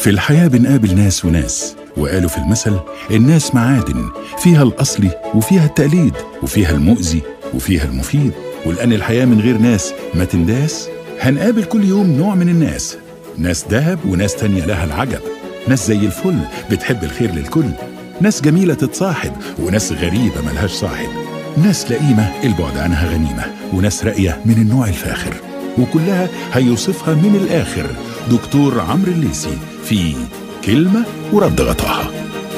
في الحياة بنقابل ناس وناس وقالوا في المثل الناس معادن فيها الأصلي وفيها التقليد وفيها المؤذي وفيها المفيد ولأن الحياة من غير ناس ما تنداس هنقابل كل يوم نوع من الناس ناس دهب وناس تانية لها العجب ناس زي الفل بتحب الخير للكل ناس جميلة تتصاحب وناس غريبة ملهاش صاحب ناس لئيمة البعد عنها غنيمة وناس راقية من النوع الفاخر وكلها هيوصفها من الآخر دكتور عمرو الليسي في كلمة ورد غطاها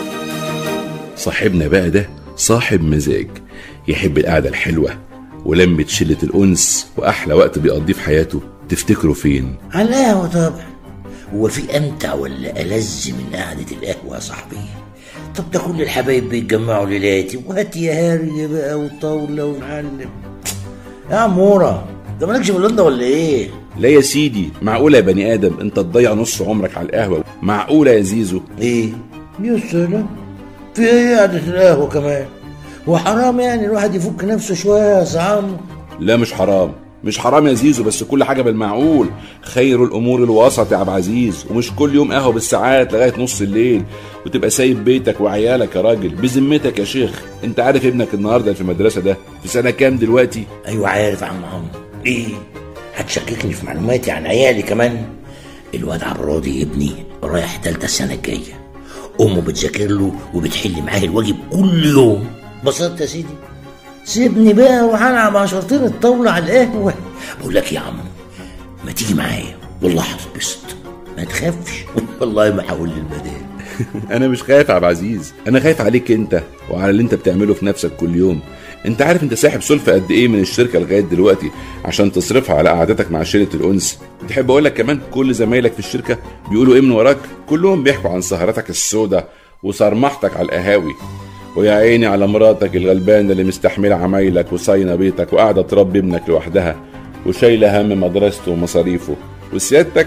صاحبنا بقى ده صاحب مزاج يحب القعدة الحلوة ولمة شلة الأنس وأحلى وقت بيقضيه في حياته تفتكروا فين؟ على القهوة طبعا هو في أمتع ولا ألذ من قعدة القهوة يا صاحبي طب ده كل الحبايب بيتجمعوا ليلاتي وهات يا هاري بقى وطاولة ونعلم يا عمورة ده مالكش في لندن ولا ايه؟ لا يا سيدي معقولة يا بني آدم أنت تضيع نص عمرك على القهوة معقولة يا زيزو ايه؟ يا سلام في ايه قعدة القهوة كمان؟ وحرام يعني الواحد يفك نفسه شوية يا زعم لا مش حرام مش حرام يا زيزو بس كل حاجة بالمعقول خير الأمور الوسط يا عبد العزيز ومش كل يوم قهوة بالساعات لغاية نص الليل وتبقى سايب بيتك وعيالك يا راجل بذمتك يا شيخ انت عارف ابنك النهارده في المدرسة ده في سنة كام دلوقتي ايوه عارف يا عم عمرو ايه؟ هتشككني في معلوماتي عن عيالي كمان الواد عبد الراضي ابني رايح تالتة السنة الجاية أمه بتذاكر له وبتحل معاه الواجب كل يوم بسطت يا سيدي سيبني بقى واروح العب عشرتين الطاولة على القهوة بقول لك يا عم ما تيجي معايا والله هتتبسط ما تخافش والله ما هقول للمدام انا مش خايف يا عبد العزيز انا خايف عليك انت وعلى اللي انت بتعمله في نفسك كل يوم انت عارف انت ساحب سلفة قد ايه من الشركة لغاية دلوقتي عشان تصرفها على قعدتك مع شلة الانس تحب اقول لك كمان كل زمايلك في الشركة بيقولوا ايه من وراك كلهم بيحكوا عن سهراتك السودة وصرمحتك على القهاوي ويا عيني على مراتك الغلبانة اللي مستحملة عمايلك وصاينة بيتك وقاعدة تربي ابنك لوحدها وشايلة هم مدرسته ومصاريفه وسيادتك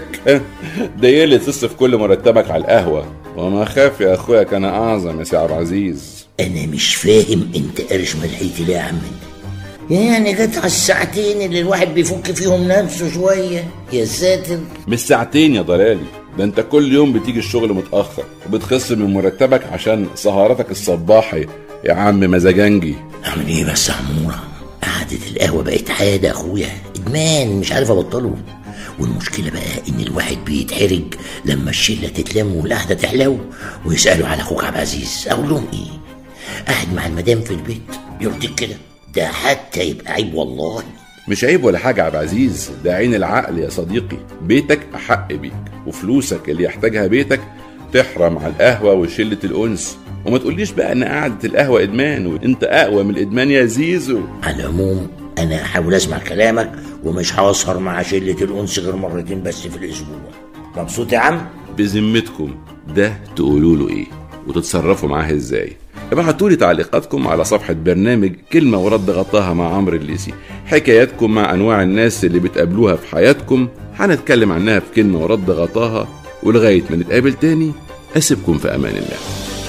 ده اللي تصرف كل مرتبك على القهوة وما خاف يا اخويا كان اعظم يا سي عبد العزيز أنا مش فاهم أنت قرش ملحيتي ليه يا عم انت يعني جت على الساعتين اللي الواحد بيفك فيهم نفسه شوية يا ساتر مش ساعتين يا ضلالي ده انت كل يوم بتيجي الشغل متأخر وبتخصم من مرتبك عشان سهراتك الصباحي يا عم مزاجنجي أعمل إيه بس يا عمورة قعدة القهوة بقت عادة يا أخويا إدمان مش عارف أبطله والمشكلة بقى إن الواحد بيتحرج لما الشلة تتلم والقعدة تحلو ويسألوا على أخوك عبد العزيز أقول لهم إيه؟ قاعد مع المدام في البيت يرضيك كده ده حتى يبقى عيب والله مش عيب ولا حاجة يا عبد العزيز ده عين العقل يا صديقي بيتك أحق بيك وفلوسك اللي يحتاجها بيتك تحرم على القهوة وشلة الأنس وما تقوليش بقى إن قعدة القهوة إدمان وأنت أقوى من الإدمان يا زيزو على العموم أنا هحاول أسمع كلامك ومش هسهر مع شلة الأنس غير مرتين بس في الأسبوع مبسوط يا عم؟ بذمتكم ده تقولوا له إيه وتتصرفوا معاه إزاي ابعتوا لي تعليقاتكم على صفحة برنامج كلمة ورد غطاها مع عمرو الليسي حكاياتكم مع أنواع الناس اللي بتقابلوها في حياتكم هنتكلم عنها في كلمة ورد غطاها ولغاية ما نتقابل تاني أسيبكم في أمان الله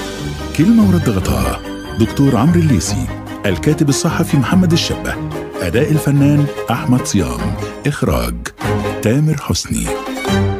كلمة ورد غطاها دكتور عمرو الليسي الكاتب الصحفي محمد الشبه أداء الفنان أحمد صيام إخراج تامر حسني